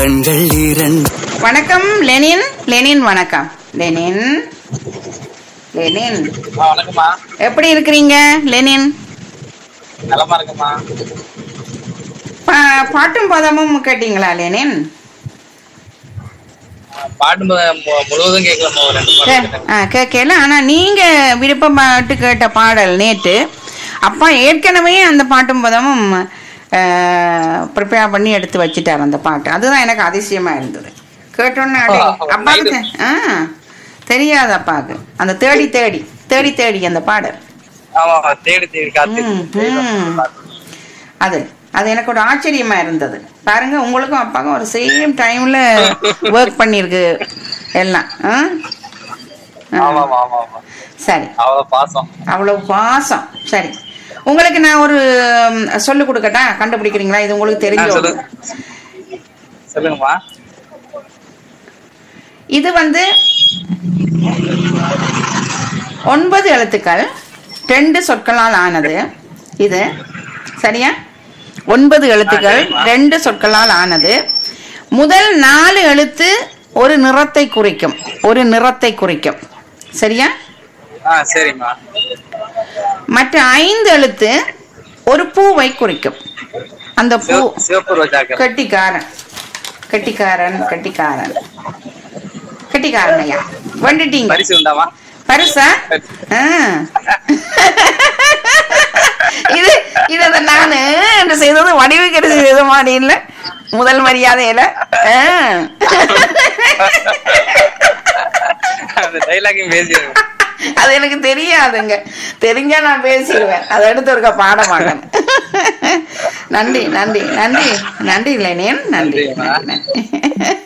கண்கள் இரண்டு வணக்கம் லெனின் லெனின் வணக்கம் லெனின் லெனின் ஆ, வணக்கம்மா எப்படி இருக்கிறீங்க லெனின் நலமா இருக்குமா பா- பாட்டும் பதமும் கேட்டீங்களா லெனின் பாட்டு மு- மு- முழுவதும் கேட்கலாமா ஒரு ரெண்டு பாட்டு கேட்டேன். ஆ கேட்கல ஆனா நீங்க விருப்பப்பட்டு கேட்ட பாடல் நேற்று அப்பா ஏற்கனவே அந்த பாட்டும் பதமும் ப்ரிப்பேர் பண்ணி எடுத்து வச்சிட்டார் அந்த பாட்டு அதுதான் எனக்கு அதிசயமா இருந்தது கேட்டோன்னே அடே, ஆ, அப்பாவுக்கு night. தெ- ஆ தெரியாது அப்பாவுக்கு அந்த தேடி தேடி தேடி தேடி அந்த பாடல் ஆமா தேடி தேடி காத்து ம், ம். அது அது எனக்கு ஒரு ஆச்சரியமா இருந்தது பாருங்க உங்களுக்கும் அப்பாவுக்கும் ஒரு சேம் டைம்ல ஒர்க் பண்ணிருக்கு எல்லாம் ஆ? ஆ. ஆமா ஆமா ஆமா ஆமா சரி அவ்வளவு பாசம் அவ்வளவு பாசம் சரி உங்களுக்கு நான் ஒரு ம், சொல்லு கொடுக்கட்டா கண்டுபிடிக்கிறீங்களா இது உங்களுக்கு ஆ, தெரிஞ்ச ஒண்ணு. சொல்லுங்க சொல்லுங்கம்மா இது வந்து ஒன்பது எழுத்துக்கள் ரெண்டு சொற்களால் ஆனது இது சரியா ஒன்பது எழுத்துக்கள் சரிம்மா. ரெண்டு சொற்களால் ஆனது முதல் நாலு எழுத்து ஒரு நிறத்தை குறிக்கும் ஒரு நிறத்தை குறிக்கும் சரியா ஆ சரிம்மா மற்ற ஐந்து எழுத்து ஒரு பூவை குறிக்கும் அந்த பூ சிவ- சிவப்பு ரோஜாக்கள் கெட்டிக்காரன் கெட்டிக்காரன் கெட்டிக்காரன் கெட்டிக்காரன் ஐயா வந்துட்டீங்க பரிசு உண்டாமா பரிசா ஆ. இது இது நானு என்ன செய்தது வடிவுக்கிறது செய்த மாதிரி இல்ல முதல் மரியாதையில ஆ. அந்த டைலாக்கையும் பேசிடுங்க அது எனக்கு தெரியாதுங்க தெரிஞ்சா நான் பேசிடுவேன் அதை எடுத்து ஒருக்கா பாட மாட்டேன் நன்றி நன்றி நன்றி நன்றி லெனியன் நன்றி நன்றிம்மா. நன்றி